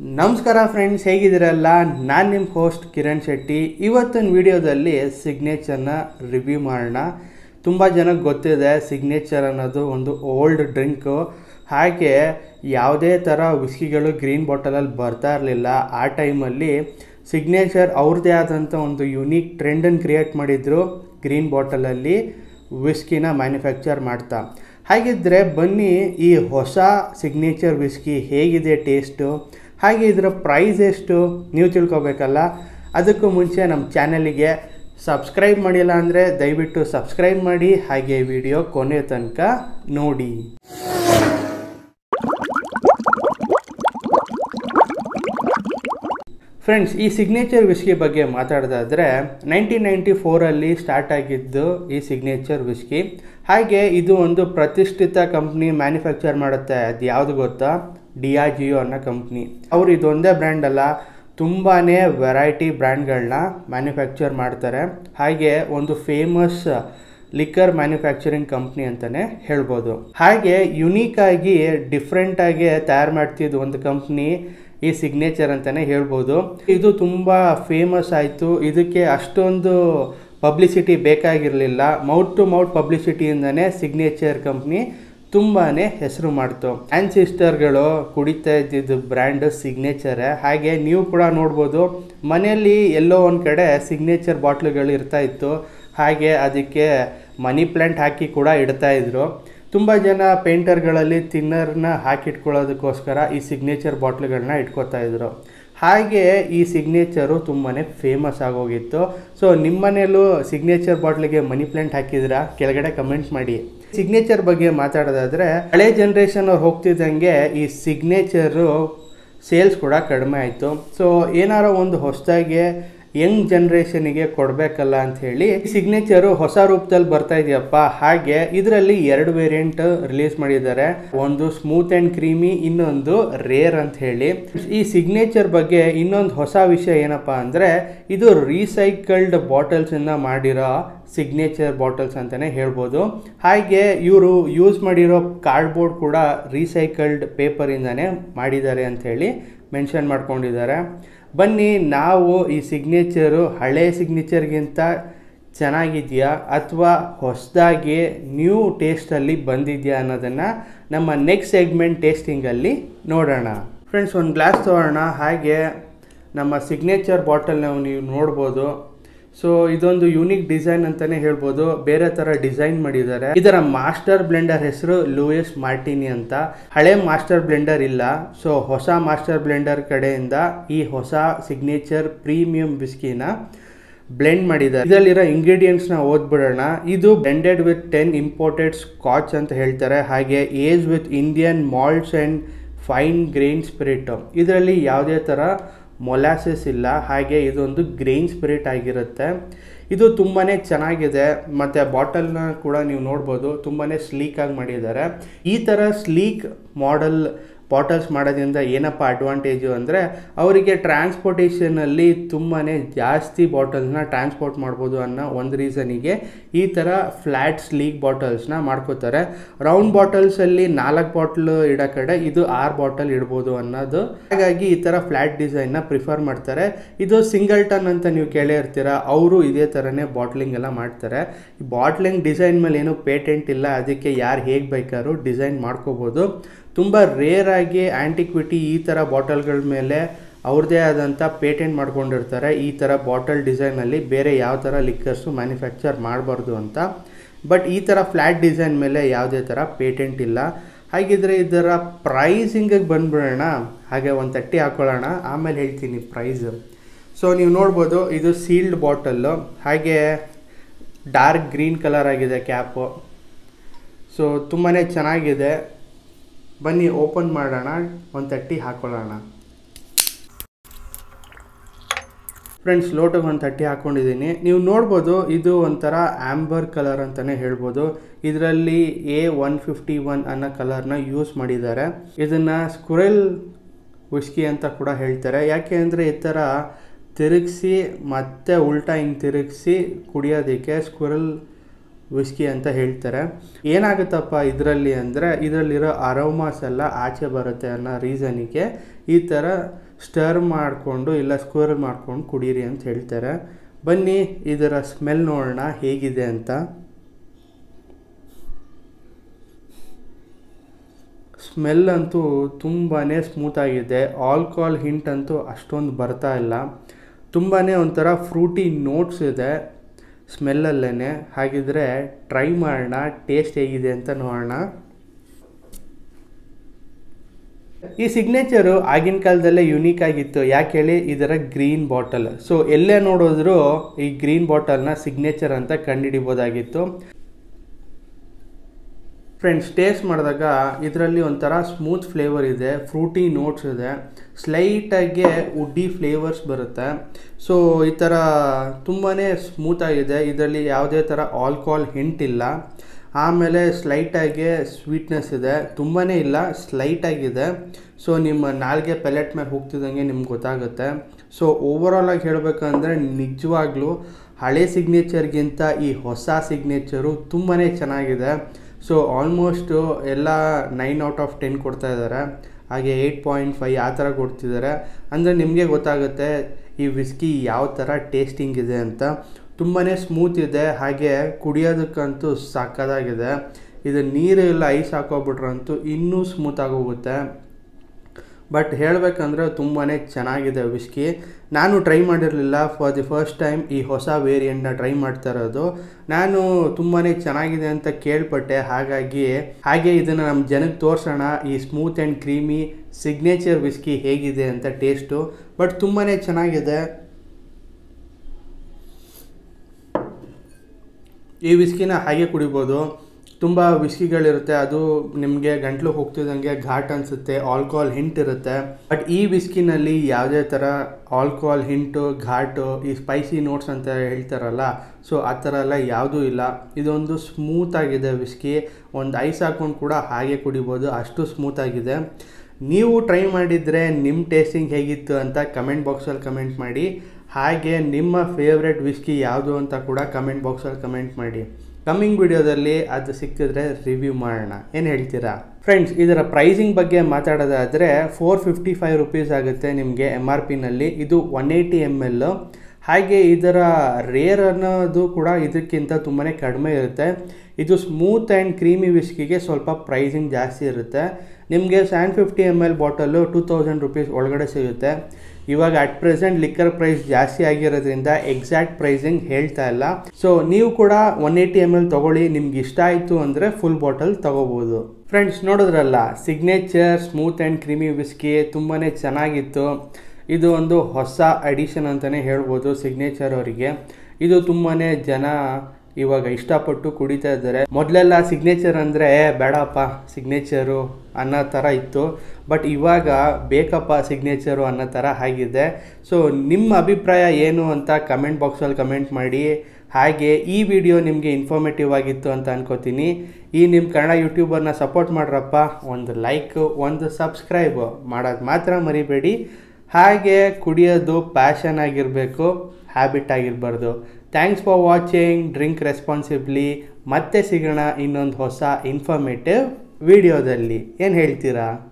ನಮಸ್ಕಾರ ಫ್ರೆಂಡ್ಸ್ ಹೇಗಿದ್ದೀರಲ್ಲ ನಾನು ನಿಮ್ಮ ಹೋಸ್ಟ್ ಕಿರಣ್ ಶೆಟ್ಟಿ ಇವತ್ತಿನ ವಿಡಿಯೋದಲ್ಲಿ ಸಿಗ್ನೇಚರ್ನ ರಿವ್ಯೂ ಮಾಡೋಣ ತುಂಬ ಜನಕ್ಕೆ ಗೊತ್ತಿದೆ ಸಿಗ್ನೇಚರ್ ಅನ್ನೋದು ಒಂದು ಓಲ್ಡ್ ಡ್ರಿಂಕು ಹಾಗೆ ಯಾವುದೇ ಥರ ವಿಸ್ಕಿಗಳು ಗ್ರೀನ್ ಬಾಟಲಲ್ಲಿ ಬರ್ತಾ ಇರಲಿಲ್ಲ ಆ ಟೈಮಲ್ಲಿ ಸಿಗ್ನೇಚರ್ ಅವ್ರದ್ದೇ ಆದಂಥ ಒಂದು ಯುನೀಕ್ ಟ್ರೆಂಡನ್ನು ಕ್ರಿಯೇಟ್ ಮಾಡಿದರು ಗ್ರೀನ್ ಬಾಟಲಲ್ಲಿ ವಿಸ್ಕಿನ ಮ್ಯಾನುಫ್ಯಾಕ್ಚರ್ ಮಾಡ್ತಾ ಹಾಗಿದ್ದರೆ ಬನ್ನಿ ಈ ಹೊಸ ಸಿಗ್ನೇಚರ್ ವಿಸ್ಕಿ ಹೇಗಿದೆ ಟೇಸ್ಟು ಹಾಗೆ ಇದರ ಪ್ರೈಸ್ ಎಷ್ಟು ನೀವು ತಿಳ್ಕೊಬೇಕಲ್ಲ ಅದಕ್ಕೂ ಮುಂಚೆ ನಮ್ಮ ಚಾನಲಿಗೆ ಸಬ್ಸ್ಕ್ರೈಬ್ ಮಾಡಿಲ್ಲ ಅಂದರೆ ದಯವಿಟ್ಟು ಸಬ್ಸ್ಕ್ರೈಬ್ ಮಾಡಿ ಹಾಗೆ ವಿಡಿಯೋ ಕೊನೆ ತನಕ ನೋಡಿ ಫ್ರೆಂಡ್ಸ್ ಈ ಸಿಗ್ನೇಚರ್ ವಿಸ್ಕಿ ಬಗ್ಗೆ ಮಾತಾಡೋದಾದರೆ ನೈನ್ಟೀನ್ ನೈಂಟಿ ಫೋರಲ್ಲಿ ಸ್ಟಾರ್ಟ್ ಆಗಿದ್ದು ಈ ಸಿಗ್ನೇಚರ್ ವಿಸ್ಕಿ ಹಾಗೆ ಇದು ಒಂದು ಪ್ರತಿಷ್ಠಿತ ಕಂಪ್ನಿ ಮ್ಯಾನುಫ್ಯಾಕ್ಚರ್ ಮಾಡುತ್ತೆ ಅದು ಯಾವುದು ಗೊತ್ತಾ ಡಿಯಾಜಿಯೋ ಅನ್ನೋ ಕಂಪ್ನಿ ಅವರು ಇದೊಂದೇ ಬ್ರ್ಯಾಂಡ್ ಅಲ್ಲ ತುಂಬಾ ವೆರೈಟಿ ಬ್ರ್ಯಾಂಡ್ಗಳನ್ನ ಮ್ಯಾನುಫ್ಯಾಕ್ಚರ್ ಮಾಡ್ತಾರೆ ಹಾಗೆ ಒಂದು ಫೇಮಸ್ ಲಿಕ್ಕರ್ ಮ್ಯಾನುಫ್ಯಾಕ್ಚರಿಂಗ್ ಕಂಪ್ನಿ ಅಂತಲೇ ಹೇಳ್ಬೋದು ಹಾಗೆ ಯುನೀಕ್ ಆಗಿ ಡಿಫ್ರೆಂಟ್ ಆಗಿ ತಯಾರು ಮಾಡ್ತಿದ್ದು ಒಂದು ಕಂಪ್ನಿ ಈ ಸಿಗ್ನೇಚರ್ ಅಂತಲೇ ಹೇಳ್ಬೋದು ಇದು ತುಂಬ ಫೇಮಸ್ ಆಯಿತು ಇದಕ್ಕೆ ಅಷ್ಟೊಂದು ಪಬ್ಲಿಸಿಟಿ ಬೇಕಾಗಿರಲಿಲ್ಲ ಮೌತ್ ಟು ಮೌತ್ ಪಬ್ಲಿಸಿಟಿಯಿಂದನೇ ಸಿಗ್ನೇಚರ್ ಕಂಪ್ನಿ ತುಂಬಾ ಹೆಸರು ಮಾಡ್ತು ಆ್ಯನ್ ಸಿಸ್ಟರ್ಗಳು ಕುಡಿತಾ ಇದ್ದಿದ್ದು ಬ್ರ್ಯಾಂಡ್ ಸಿಗ್ನೇಚರೇ ಹಾಗೆ ನೀವು ಕೂಡ ನೋಡ್ಬೋದು ಮನೆಯಲ್ಲಿ ಎಲ್ಲೋ ಒಂದು ಕಡೆ ಸಿಗ್ನೇಚರ್ ಬಾಟ್ಲುಗಳು ಇರ್ತಾ ಇತ್ತು ಹಾಗೆ ಅದಕ್ಕೆ ಮನಿ ಪ್ಲ್ಯಾಂಟ್ ಹಾಕಿ ಕೂಡ ಇಡ್ತಾ ಇದ್ರು ತುಂಬ ಜನ ಪೇಂಟರ್ಗಳಲ್ಲಿ ತಿನ್ನರ್ನ ಹಾಕಿಟ್ಕೊಳ್ಳೋದಕ್ಕೋಸ್ಕರ ಈ ಸಿಗ್ನೇಚರ್ ಬಾಟ್ಲುಗಳನ್ನ ಇಟ್ಕೋತಾ ಇದ್ರು ಹಾಗೆ ಈ ಸಿಗ್ನೇಚರು ತುಂಬಾ ಫೇಮಸ್ ಆಗೋಗಿತ್ತು ಸೊ ನಿಮ್ಮನೇಲೂ ಸಿಗ್ನೇಚರ್ ಬಾಟ್ಲಿಗೆ ಮನಿ ಪ್ಲ್ಯಾಂಟ್ ಹಾಕಿದ್ರಾ ಕೆಳಗಡೆ ಕಮೆಂಟ್ ಮಾಡಿ ಸಿಗ್ನೇಚರ್ ಬಗ್ಗೆ ಮಾತಾಡೋದಾದರೆ ಹಳೆ ಜನ್ರೇಷನ್ ಅವ್ರು ಹೋಗ್ತಿದ್ದಂಗೆ ಈ ಸಿಗ್ನೇಚರು ಸೇಲ್ಸ್ ಕೂಡ ಕಡಿಮೆ ಆಯಿತು ಸೊ ಏನಾರೋ ಒಂದು ಹೊಸದಾಗಿ ಯಂಗ್ ಜನ್ರೇಷನಿಗೆ ಕೊಡಬೇಕಲ್ಲ ಅಂತ ಹೇಳಿ ಸಿಗ್ನೇಚರು ಹೊಸ ರೂಪದಲ್ಲಿ ಬರ್ತಾ ಇದೆಯಪ್ಪ ಹಾಗೆ ಇದರಲ್ಲಿ ಎರಡು ವೇರಿಯಂಟ್ ರಿಲೀಸ್ ಮಾಡಿದ್ದಾರೆ ಒಂದು ಸ್ಮೂತ್ ಆ್ಯಂಡ್ ಕ್ರೀಮಿ ಇನ್ನೊಂದು ರೇರ್ ಅಂತ ಹೇಳಿ ಈ ಸಿಗ್ನೇಚರ್ ಬಗ್ಗೆ ಇನ್ನೊಂದು ಹೊಸ ವಿಷಯ ಏನಪ್ಪಾ ಅಂದರೆ ಇದು ರೀಸೈಕಲ್ಡ್ ಬಾಟಲ್ಸಿಂದ ಮಾಡಿರೋ ಸಿಗ್ನೇಚರ್ ಬಾಟಲ್ಸ್ ಅಂತಲೇ ಹೇಳ್ಬೋದು ಹಾಗೆ ಇವರು ಯೂಸ್ ಮಾಡಿರೋ ಕಾರ್ಡ್ಬೋರ್ಡ್ ಕೂಡ ರೀಸೈಕಲ್ಡ್ ಪೇಪರಿಂದನೇ ಮಾಡಿದ್ದಾರೆ ಅಂಥೇಳಿ ಮೆನ್ಷನ್ ಮಾಡ್ಕೊಂಡಿದ್ದಾರೆ ಬನ್ನಿ ನಾವು ಈ ಸಿಗ್ನೇಚರು ಹಳೆ ಸಿಗ್ನೇಚರ್ಗಿಂತ ಚೆನ್ನಾಗಿದೆಯಾ ಅಥವಾ ಹೊಸದಾಗಿ ನ್ಯೂ ಟೇಸ್ಟಲ್ಲಿ ಬಂದಿದೆಯಾ ಅನ್ನೋದನ್ನು ನಮ್ಮ ನೆಕ್ಸ್ಟ್ ಸೆಗ್ಮೆಂಟ್ ಟೇಸ್ಟಿಂಗಲ್ಲಿ ನೋಡೋಣ ಫ್ರೆಂಡ್ಸ್ ಒಂದು ಗ್ಲಾಸ್ ತೊಗೊಳ್ಳೋಣ ಹಾಗೆ ನಮ್ಮ ಸಿಗ್ನೇಚರ್ ಬಾಟಲ್ನ ನೀವು ನೋಡ್ಬೋದು ಸೊ ಇದೊಂದು ಯೂನಿಕ್ ಡಿಸೈನ್ ಅಂತಾನೆ ಹೇಳ್ಬೋದು ಬೇರೆ ತರ ಡಿಸೈನ್ ಮಾಡಿದ್ದಾರೆ ಇದರ ಮಾಸ್ಟರ್ ಬ್ಲೆಂಡರ್ ಹೆಸರು ಲೂಯಿಸ್ ಮಾರ್ಟಿನಿ ಅಂತ ಹಳೆ ಮಾಸ್ಟರ್ ಬ್ಲೆಂಡರ್ ಇಲ್ಲ ಸೊ ಹೊಸ ಮಾಸ್ಟರ್ ಬ್ಲೆಂಡರ್ ಕಡೆಯಿಂದ ಈ ಹೊಸ ಸಿಗ್ನೇಚರ್ ಪ್ರೀಮಿಯಂ ಬಿಸ್ಕಿನ ಬ್ಲೆಂಡ್ ಮಾಡಿದ್ದಾರೆ ಇದರಲ್ಲಿರೋ ಇಂಗ್ರೀಡಿಯೆಂಟ್ಸ್ ನ ಓದ್ಬಿಡೋಣ ಇದು blended with ten imported scotch ಅಂತ ಹೇಳ್ತಾರೆ ಹಾಗೆ age with Indian malts and fine grain spirit ಇದರಲ್ಲಿ ಯಾವುದೇ ಥರ ಮೊಲಾಸಿಸ್ ಇಲ್ಲ ಹಾಗೆ ಇದೊಂದು ಗ್ರೈನ್ ಸ್ಪಿರಿಟ್ ಆಗಿರುತ್ತೆ ಇದು ತುಂಬಾ ಚೆನ್ನಾಗಿದೆ ಮತ್ತು ಬಾಟಲ್ನ ಕೂಡ ನೀವು ನೋಡ್ಬೋದು ತುಂಬಾ ಸ್ಲೀಕಾಗಿ ಮಾಡಿದ್ದಾರೆ ಈ ಥರ ಸ್ಲೀಕ್ ಮಾಡೆಲ್ ಬಾಟಲ್ಸ್ ಮಾಡೋದ್ರಿಂದ ಏನಪ್ಪ ಅಡ್ವಾಂಟೇಜು ಅಂದರೆ ಅವರಿಗೆ ಟ್ರಾನ್ಸ್ಪೋರ್ಟೇಷನಲ್ಲಿ ತುಂಬಾ ಜಾಸ್ತಿ ಬಾಟಲ್ಸ್ನ ಟ್ರಾನ್ಸ್ಪೋರ್ಟ್ ಮಾಡ್ಬೋದು ಅನ್ನೋ ಒಂದು ರೀಸನಿಗೆ ಈ ಥರ ಫ್ಲ್ಯಾಟ್ ಸ್ಲೀಕ್ ಬಾಟಲ್ಸ್ನ ಮಾಡ್ಕೋತಾರೆ ರೌಂಡ್ ಬಾಟಲ್ಸಲ್ಲಿ ನಾಲ್ಕು ಬಾಟ್ಲು ಇಡೋ ಕಡೆ ಇದು ಆರು ಬಾಟಲ್ ಇಡ್ಬೋದು ಅನ್ನೋದು ಹಾಗಾಗಿ ಈ ಥರ ಫ್ಲ್ಯಾಟ್ ಡಿಸೈನ್ನ ಪ್ರಿಫರ್ ಮಾಡ್ತಾರೆ ಇದು ಸಿಂಗಲ್ ಟನ್ ಅಂತ ನೀವು ಕೇಳೇ ಇರ್ತೀರ ಅವರು ಇದೇ ಥರನೇ ಬಾಟ್ಲಿಂಗ್ ಎಲ್ಲ ಮಾಡ್ತಾರೆ ಈ ಬಾಟ್ಲಿಂಗ್ ಡಿಸೈನ್ ಮೇಲೆ ಏನೂ ಪೇಟೆಂಟ್ ಇಲ್ಲ ಅದಕ್ಕೆ ಯಾರು ಹೇಗೆ ಬೇಕಾದ್ರೂ ಡಿಸೈನ್ ಮಾಡ್ಕೋಬೋದು ತುಂಬ ರೇರ್ ಆಗಿ ಆ್ಯಂಟಿಕ್ವಿಟಿ ಈ ಥರ ಬಾಟಲ್ಗಳ ಮೇಲೆ ಅವ್ರದ್ದೇ ಆದಂಥ ಪೇಟೆಂಟ್ ಮಾಡ್ಕೊಂಡಿರ್ತಾರೆ ಈ ಥರ ಬಾಟಲ್ ಡಿಸೈನಲ್ಲಿ ಬೇರೆ ಯಾವ ಥರ ಲಿಕ್ಕರ್ಸು ಮ್ಯಾನುಫ್ಯಾಕ್ಚರ್ ಮಾಡಬಾರ್ದು ಅಂತ ಬಟ್ ಈ ಥರ ಫ್ಲ್ಯಾಟ್ ಡಿಸೈನ್ ಮೇಲೆ ಯಾವುದೇ ಥರ ಪೇಟೆಂಟ್ ಇಲ್ಲ ಹಾಗಿದ್ರೆ ಇದರ ಪ್ರೈಸಿಂಗಿಗೆ ಬಂದ್ಬಿಡೋಣ ಹಾಗೆ ಒಂದು ತಟ್ಟಿ ಹಾಕೊಳ್ಳೋಣ ಆಮೇಲೆ ಹೇಳ್ತೀನಿ ಪ್ರೈಸು ಸೊ ನೀವು ನೋಡ್ಬೋದು ಇದು ಸೀಲ್ಡ್ ಬಾಟಲ್ಲು ಹಾಗೆ ಡಾರ್ಕ್ ಗ್ರೀನ್ ಕಲರ್ ಆಗಿದೆ ಕ್ಯಾಪು ಸೊ ತುಂಬಾ ಚೆನ್ನಾಗಿದೆ ಬನ್ನಿ ಓಪನ್ ಮಾಡೋಣ ಒಂದು ತಟ್ಟಿ ಹಾಕೊಳ್ಳೋಣ ಫ್ರೆಂಡ್ಸ್ ಲೋಟಗೆ ಒಂದು ತಟ್ಟಿ ಹಾಕ್ಕೊಂಡಿದ್ದೀನಿ ನೀವು ನೋಡ್ಬೋದು ಇದು ಒಂಥರ ಆ್ಯಂಬರ್ ಕಲರ್ ಅಂತಲೇ ಹೇಳ್ಬೋದು ಇದರಲ್ಲಿ ಎ ಒನ್ ಫಿಫ್ಟಿ ಒನ್ ಅನ್ನೋ ಕಲರ್ನ ಯೂಸ್ ಮಾಡಿದ್ದಾರೆ ಇದನ್ನು ಸ್ಕುರೆಲ್ ವಿಸ್ಕಿ ಅಂತ ಕೂಡ ಹೇಳ್ತಾರೆ ಯಾಕೆ ಅಂದರೆ ಈ ಥರ ತಿರುಗಿಸಿ ಮತ್ತೆ ಉಲ್ಟಾ ಹಿಂಗೆ ತಿರುಗಿಸಿ ಕುಡಿಯೋದಕ್ಕೆ ಸ್ಕ್ವಿರಲ್ ವಿಸ್ಕಿ ಅಂತ ಹೇಳ್ತಾರೆ ಏನಾಗುತ್ತಪ್ಪ ಇದರಲ್ಲಿ ಅಂದರೆ ಇದರಲ್ಲಿರೋ ಅರೋಮಾಸ್ ಎಲ್ಲ ಆಚೆ ಬರುತ್ತೆ ಅನ್ನೋ ರೀಸನಿಗೆ ಈ ಥರ ಸ್ಟರ್ ಮಾಡಿಕೊಂಡು ಇಲ್ಲ ಸ್ಕೋರ್ ಮಾಡ್ಕೊಂಡು ಕುಡೀರಿ ಅಂತ ಹೇಳ್ತಾರೆ ಬನ್ನಿ ಇದರ ಸ್ಮೆಲ್ ನೋಡೋಣ ಹೇಗಿದೆ ಅಂತ ಸ್ಮೆಲ್ ಅಂತೂ ತುಂಬಾ ಸ್ಮೂತಾಗಿದೆ ಆಲ್ಕೋಹಾಲ್ ಹಿಂಟ್ ಅಂತೂ ಅಷ್ಟೊಂದು ಬರ್ತಾ ಇಲ್ಲ ತುಂಬಾ ಒಂಥರ ಫ್ರೂಟಿ ನೋಟ್ಸ್ ಇದೆ ಸ್ಮೆಲ್ಲಲ್ಲೇ ಹಾಗಿದ್ರೆ ಟ್ರೈ ಮಾಡೋಣ ಟೇಸ್ಟ್ ಹೇಗಿದೆ ಅಂತ ನೋಡೋಣ ಈ ಸಿಗ್ನೇಚರು ಆಗಿನ ಕಾಲದಲ್ಲೇ ಯುನೀಕ್ ಆಗಿತ್ತು ಯಾಕೆ ಹೇಳಿ ಇದರ ಗ್ರೀನ್ ಬಾಟಲ್ ಸೊ ಎಲ್ಲೇ ನೋಡಿದ್ರು ಈ ಗ್ರೀನ್ ಬಾಟಲ್ನ ಸಿಗ್ನೇಚರ್ ಅಂತ ಕಂಡುಹಿಡಿಬೋದಾಗಿತ್ತು ಫ್ರೆಂಡ್ಸ್ ಟೇಸ್ಟ್ ಮಾಡಿದಾಗ ಇದರಲ್ಲಿ ಒಂಥರ ಸ್ಮೂತ್ ಫ್ಲೇವರ್ ಇದೆ ಫ್ರೂಟಿ ನೋಟ್ಸ್ ಇದೆ ಸ್ಲೈಟಾಗಿ ಉಡ್ಡಿ ಫ್ಲೇವರ್ಸ್ ಬರುತ್ತೆ ಸೊ ಈ ಥರ ತುಂಬಾ ಸ್ಮೂತಾಗಿದೆ ಇದರಲ್ಲಿ ಯಾವುದೇ ಥರ ಆಲ್ಕೋಹಾಲ್ ಹಿಂಟ್ ಇಲ್ಲ ಆಮೇಲೆ ಸ್ಲೈಟಾಗಿ ಸ್ವೀಟ್ನೆಸ್ ಇದೆ ತುಂಬಾ ಇಲ್ಲ ಸ್ಲೈಟಾಗಿದೆ ಸೊ ನಿಮ್ಮ ನಾಲ್ಗೆ ಪೆಲೆಟ್ ಮೇಲೆ ಹೋಗ್ತಿದ್ದಂಗೆ ನಿಮ್ಗೆ ಗೊತ್ತಾಗುತ್ತೆ ಸೊ ಓವರಾಲಾಗಿ ಹೇಳಬೇಕಂದ್ರೆ ನಿಜವಾಗ್ಲೂ ಹಳೆ ಸಿಗ್ನೇಚರ್ಗಿಂತ ಈ ಹೊಸ ಸಿಗ್ನೇಚರು ತುಂಬಾ ಚೆನ್ನಾಗಿದೆ ಸೊ ಆಲ್ಮೋಸ್ಟು ಎಲ್ಲ ನೈನ್ ಔಟ್ ಆಫ್ ಟೆನ್ ಕೊಡ್ತಾ ಇದ್ದಾರೆ ಹಾಗೆ ಏಯ್ಟ್ ಪಾಯಿಂಟ್ ಫೈ ಆ ಥರ ಕೊಡ್ತಿದ್ದಾರೆ ಅಂದರೆ ನಿಮಗೆ ಗೊತ್ತಾಗುತ್ತೆ ಈ ವಿಸ್ಕಿ ಯಾವ ಥರ ಟೇಸ್ಟಿಂಗ್ ಇದೆ ಅಂತ ತುಂಬಾ ಸ್ಮೂತ್ ಇದೆ ಹಾಗೆ ಕುಡಿಯೋದಕ್ಕಂತೂ ಸಕ್ಕದಾಗಿದೆ ಇದು ನೀರು ಇಲ್ಲ ಐಸ್ ಹಾಕೋಬಿಟ್ರಂತೂ ಇನ್ನೂ ಸ್ಮೂತ್ ಆಗೋಗುತ್ತೆ ಬಟ್ ಹೇಳಬೇಕಂದ್ರೆ ತುಂಬಾ ಚೆನ್ನಾಗಿದೆ ವಿಸ್ಕಿ ನಾನು ಟ್ರೈ ಮಾಡಿರಲಿಲ್ಲ ಫಾರ್ ದಿ ಫಸ್ಟ್ ಟೈಮ್ ಈ ಹೊಸ ವೇರಿಯಂಟ್ನ ಟ್ರೈ ಮಾಡ್ತಾ ಇರೋದು ನಾನು ತುಂಬಾ ಚೆನ್ನಾಗಿದೆ ಅಂತ ಕೇಳ್ಪಟ್ಟೆ ಹಾಗಾಗಿ ಹಾಗೆ ಇದನ್ನು ನಮ್ಮ ಜನಕ್ಕೆ ತೋರಿಸೋಣ ಈ smooth and creamy signature whisky ಹೇಗಿದೆ ಅಂತ ಟೇಸ್ಟು ಬಟ್ ತುಂಬಾ ಚೆನ್ನಾಗಿದೆ ಈ ವಿಸ್ಕಿನ ಹಾಗೆ ಕುಡಿಬೋದು ತುಂಬ ವಿಸ್ಕಿಗಳಿರುತ್ತೆ ಅದು ನಿಮಗೆ ಗಂಟ್ಲು ಹೋಗ್ತಿದ್ದಂಗೆ ಘಾಟ್ ಅನಿಸುತ್ತೆ ಆಲ್ಕೋಹಾಲ್ ಹಿಂಟ್ ಇರುತ್ತೆ ಬಟ್ ಈ ವಿಸ್ಕಿನಲ್ಲಿ ಯಾವುದೇ ಥರ ಆಲ್ಕೋಹಾಲ್ ಹಿಂಟು ಘಾಟು ಈ ಸ್ಪೈಸಿ ನೋಟ್ಸ್ ಅಂತ ಹೇಳ್ತಾರಲ್ಲ ಸೊ ಆ ಥರ ಎಲ್ಲ ಯಾವುದೂ ಇಲ್ಲ ಇದೊಂದು ಸ್ಮೂತಾಗಿದೆ ವಿಸ್ಕಿ ಒಂದು ಐಸ್ ಹಾಕೊಂಡು ಕೂಡ ಹಾಗೆ ಕುಡಿಬೋದು ಅಷ್ಟು ಸ್ಮೂತಾಗಿದೆ ನೀವು ಟ್ರೈ ಮಾಡಿದರೆ ನಿಮ್ಮ ಟೇಸ್ಟಿಂಗ್ ಹೇಗಿತ್ತು ಅಂತ ಕಮೆಂಟ್ ಬಾಕ್ಸಲ್ಲಿ ಕಮೆಂಟ್ ಮಾಡಿ ಹಾಗೆ ನಿಮ್ಮ ಫೇವ್ರೆಟ್ ವಿಸ್ಕಿ ಯಾವುದು ಅಂತ ಕೂಡ ಕಮೆಂಟ್ ಬಾಕ್ಸಲ್ಲಿ ಕಮೆಂಟ್ ಮಾಡಿ ಕಮ್ಮಿಂಗ್ ವಿಡಿಯೋದಲ್ಲಿ ಅದು ಸಿಕ್ಕಿದ್ರೆ ರಿವ್ಯೂ ಮಾಡೋಣ ಏನು ಹೇಳ್ತೀರಾ ಫ್ರೆಂಡ್ಸ್ ಇದರ ಪ್ರೈಸಿಂಗ್ ಬಗ್ಗೆ ಮಾತಾಡೋದಾದರೆ ಫೋರ್ ಫಿಫ್ಟಿ ಫೈವ್ ರುಪೀಸ್ ಆಗುತ್ತೆ ನಿಮಗೆ ಎಮ್ ಆರ್ ಪಿನಲ್ಲಿ ಇದು ಒನ್ ಏಯ್ಟಿ ಎಮ್ ಎಲ್ ಹಾಗೆ ಇದರ ರೇರ್ ಅನ್ನೋದು ಕೂಡ ಇದಕ್ಕಿಂತ ತುಂಬಾ ಕಡಿಮೆ ಇರುತ್ತೆ ಇದು ಸ್ಮೂತ್ ಆ್ಯಂಡ್ ಕ್ರೀಮಿ ವಿಸ್ಕಿಗೆ ಸ್ವಲ್ಪ ಪ್ರೈಸಿಂಗ್ ಜಾಸ್ತಿ ಇರುತ್ತೆ ನಿಮಗೆ seven fifty M L bottle two thousand rupees ಒಳಗಡೆ ಸಿಗುತ್ತೆ ಇವಾಗ ಅಟ್ ಪ್ರೆಸೆಂಟ್ ಲಿಕ್ಕರ್ ಪ್ರೈಸ್ ಜಾಸ್ತಿ ಆಗಿರೋದ್ರಿಂದ ಎಕ್ಸಾಕ್ಟ್ ಪ್ರೈಸಿಂಗ್ ಹೇಳ್ತಾ ಇಲ್ಲ ಸೊ ನೀವು ಕೂಡ ಒನ್ ಏಯ್ಟಿ ಎಮ್ ಎಲ್ ತೊಗೊಳ್ಳಿ ನಿಮ್ಗೆ ಇಷ್ಟ ಆಯಿತು ಅಂದರೆ ಫುಲ್ ಬಾಟಲ್ ತೊಗೋಬೋದು ಫ್ರೆಂಡ್ಸ್ ನೋಡಿದ್ರಲ್ಲ signature smooth and creamy whisky ತುಂಬಾ ಚೆನ್ನಾಗಿತ್ತು ಇದು ಒಂದು ಹೊಸ ಅಡಿಷನ್ ಅಂತಲೇ ಹೇಳ್ಬೋದು ಸಿಗ್ನೇಚರ್ ಅವರಿಗೆ ಇದು ತುಂಬಾ ಜನ ಇವಾಗ ಇಷ್ಟಪಟ್ಟು ಕುಡಿತಾ ಇದ್ದಾರೆ ಮೊದಲೆಲ್ಲ ಸಿಗ್ನೇಚರ್ ಅಂದರೆ ಬೇಡಪ್ಪ ಸಿಗ್ನೇಚರು ಅನ್ನೋ ಥರ ಇತ್ತು ಬಟ್ ಇವಾಗ ಬೇಕಪ್ಪ ಸಿಗ್ನೇಚರು ಅನ್ನೋ ಥರ ಆಗಿದೆ ಸೊ ನಿಮ್ಮ ಅಭಿಪ್ರಾಯ ಏನು ಅಂತ ಕಮೆಂಟ್ ಬಾಕ್ಸಲ್ಲಿ ಕಮೆಂಟ್ ಮಾಡಿ ಹಾಗೆ ಈ ವಿಡಿಯೋ ನಿಮಗೆ ಇನ್ಫಾರ್ಮೇಟಿವ್ ಆಗಿತ್ತು ಅಂತ ಅನ್ಕೋತೀನಿ ಈ ನಿಮ್ಮ ಕನ್ನಡ ಯೂಟ್ಯೂಬರ್ನ ಸಪೋರ್ಟ್ ಮಾಡ್ರಪ್ಪ ಒಂದು ಲೈಕ್ ಒಂದು ಸಬ್ಸ್ಕ್ರೈಬ್ ಮಾಡೋದು ಮಾತ್ರ ಮರಿಬೇಡಿ ಹಾಗೆ ಕುಡಿಯೋದು ಪ್ಯಾಷನ್ ಆಗಿರಬೇಕು ಹ್ಯಾಬಿಟ್ ಆಗಿರಬಾರ್ದು thanks for watching drink responsibly ಮತ್ತೆ ಸಿಗೋಣ ಇನ್ನೊಂದು ಹೊಸ ಇನ್ಫಾರ್ಮೇಟಿವ್ ವಿಡಿಯೋದಲ್ಲಿ ಏನು ಹೇಳ್ತೀರಾ